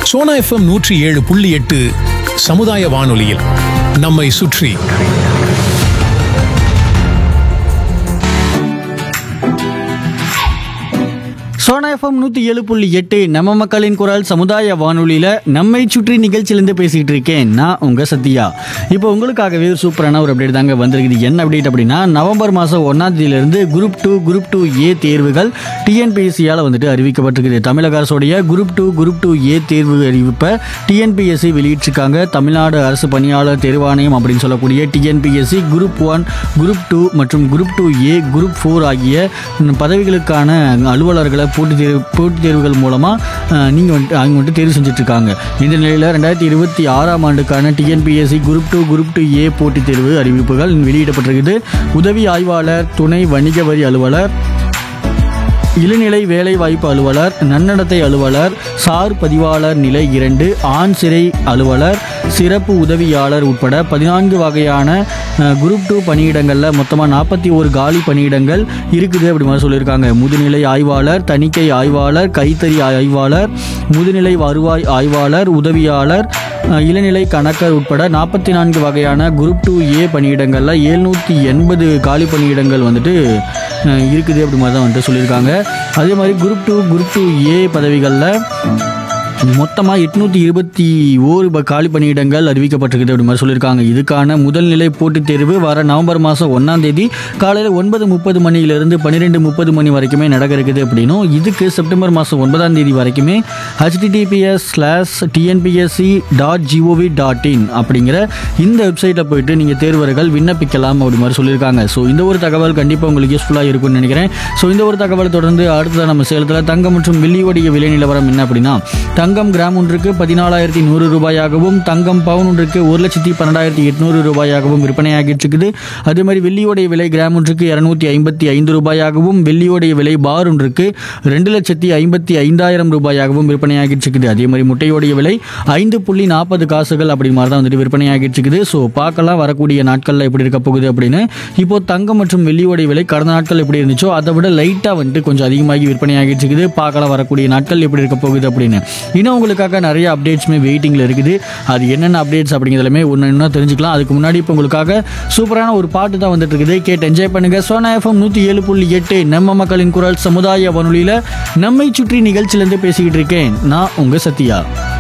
Sona FM நூற்றி ஏழு புள்ளி எட்டு சமுதாய வானொலியில் நம்மை சுற்றி சோனா எஃப்எம் நூற்றி ஏழு புள்ளி எட்டு நம்ம மக்களின் குரல் சமுதாய வானொலியில் நம்மை சுற்றி நிகழ்ச்சியிலேருந்து பேசிகிட்டு இருக்கேன் நான் உங்கள் சத்யா இப்போ உங்களுக்காகவே ஒரு சூப்பரான ஒரு அப்டேட் தாங்க வந்திருக்குது என்ன அப்டேட் அப்படின்னா நவம்பர் மாதம் ஒன்றாம் தேதியிலிருந்து group two group two A தேர்வுகள் டிஎன்பிஎஸ்சியால் வந்துட்டு அறிவிக்கப்பட்டிருக்குது தமிழக அரசுடைய group two group two A தேர்வு அறிவிப்பை டிஎன்பிஎஸ்சி வெளியிட்டிருக்காங்க தமிழ்நாடு அரசு பணியாளர் தேர்வாணையம் அப்படின்னு சொல்லக்கூடிய TNPSC group one group two மற்றும் group two A group four ஆகிய ம், பதவிகளுக்கான அலுவலர்களை போட்டித் தேர்வு போட்டித் தேர்வுகள் மூலமாக நீங்கள் வந்துட்டு அவங்க வந்துட்டு தேர்வு செஞ்சுட்டு இருக்காங்க இந்த நிலையில் ரெண்டாயிரத்தி இருபத்தி ஆறாம் ஆண்டுக்கான TNPSC group two group two A போட்டித் தேர்வு அறிவிப்புகள் வெளியிடப்பட்டிருக்குது உதவி ஆய்வாளர் துணை வணிக வரி அலுவலர் இளநிலை வேலைவாய்ப்பு அலுவலர் நன்னடத்தை அலுவலர் சார் பதிவாளர் நிலை இரண்டு ஆண் சிறை அலுவலர் சிறப்பு உதவியாளர் உட்பட பதினான்கு வகையான அஹ், குரூப் டூ பணியிடங்களில் மொத்தமாக நாற்பத்தி ஒரு காலி பணியிடங்கள் இருக்குது அப்படி மாதிரி சொல்லியிருக்காங்க முதுநிலை ஆய்வாளர் தணிக்கை ஆய்வாளர் கைத்தறி ஆய்வாளர் முதுநிலை வருவாய் ஆய்வாளர் உதவியாளர் அஹ், இளநிலை கணக்கர் உட்பட நாற்பத்தி நான்கு வகையான குரூப் டூ ஏ பணியிடங்களில் எழுநூற்றி எண்பது காலி பணியிடங்கள் வந்துட்டு அஹ், இருக்குது அப்படி மாதிரி தான் வந்துட்டு சொல்லியிருக்காங்க அதே மாதிரி group two group two A பதவிகளில் மொத்தமாக எட்நூற்றி இருபத்தி ஓரு ப- காலி பணியிடங்கள் அறிவிக்கப்பட்டிருக்குது அப்படி மாதிரி சொல்லியிருக்காங்க இதுக்கான முதல் நிலை போட்டித் தேர்வு வர நவம்பர் மாதம் ஒன்றாம் தேதி காலையில் ஒன்பது முப்பது மணியிலிருந்து பன்னிரெண்டு முப்பது மணி வரைக்குமே நடக்க இருக்குது அப்படின்னும் இதுக்கு செப்டம்பர் மாதம் ஒன்பதாம் தேதி வரைக்குமே https slash TNPSC dot gov dot in அப்படிங்கிற இந்த வெப்சைட்டில் போயிட்டு நீங்கள் தேர்வர்கள் விண்ணப்பிக்கலாம் அப்படி மாதிரி சொல்லியிருக்காங்க ஸோ இந்த ஒரு தகவல் கண்டிப்பாக உங்களுக்கு யூஸ்ஃபுல்லாக இருக்கும்னு நினைக்கிறேன் ஸோ இந்த ஒரு தகவலை தொடர்ந்து அடுத்ததாக நம்ம சேலத்தில் தங்கம் மற்றும் வெள்ளியோடைய விலை நிலவரம் என்ன அப்படின்னா தங்கம் கிராம் ஒன்றுக்கு பதினாலாயிரத்தி நூறு ரூபாயாகவும் தங்கம் பவுன் ஒன்றுக்கு ஒரு லட்சத்தி பன்னெண்டாயிரத்தி எட்நூறு ரூபாயாகவும் விற்பனையாகிட்டு இருக்குது அதே மாதிரி வெள்ளியோடைய விலை கிராம் ஒன்றுக்கு இரநூத்தி ஐம்பத்தி ஐந்து ரூபாயாகவும் வெள்ளியோடைய விலை பார் ஒன்றுக்கு ரெண்டு லட்சத்தி ஐம்பத்தி ஐந்தாயிரம் ரூபாயாகவும் விற்பனையாகிட்டு இருக்குது அதே மாதிரி முட்டையோடைய விலை ஐந்து புள்ளி நாற்பது காசுகள் அப்படி மாதிரி தான் வந்துட்டு விற்பனையாகிட்டு இருக்குது ஸோ பார்க்கலாம் வரக்கூடிய நாட்களில் எப்படி இருக்க போகுது அப்படின்னு இப்போ தங்கம் மற்றும் வெள்ளியோடைய விலை கடந்த நாட்கள் எப்படி இருந்துச்சோ அதை விட லைட்டாக வந்துட்டு கொஞ்சம் அதிகமாகி விற்பனையாகிட்டு இருக்குது பார்க்கலாம் வரக்கூடிய நாட்கள் எப்படி இருக்க போகுது அப்படின்னு இன்னும் உங்களுக்காக நிறைய அப்டேட்ஸுமே வெயிட்டிங்கில் இருக்குது அது என்னென்ன அப்டேட்ஸ் அப்படிங்கிறதுலுமே ஒன்று இன்னும் தெரிஞ்சுக்கலாம் அதுக்கு முன்னாடி இப்போ உங்களுக்காக சூப்பரான ஒரு பாட்டு தான் வந்துட்டு இருக்குது கேட்டு என்ஜாய் பண்ணுங்க சோனா எஃப்எம் நூற்றி ஏழு புள்ளி எட்டு நம்ம மக்களின் குரல் சமுதாய வானொலியில் நம்மை சுற்றி நிகழ்ச்சியிலேருந்து பேசிக்கிட்டு இருக்கேன் நான் உங்கள் சத்யா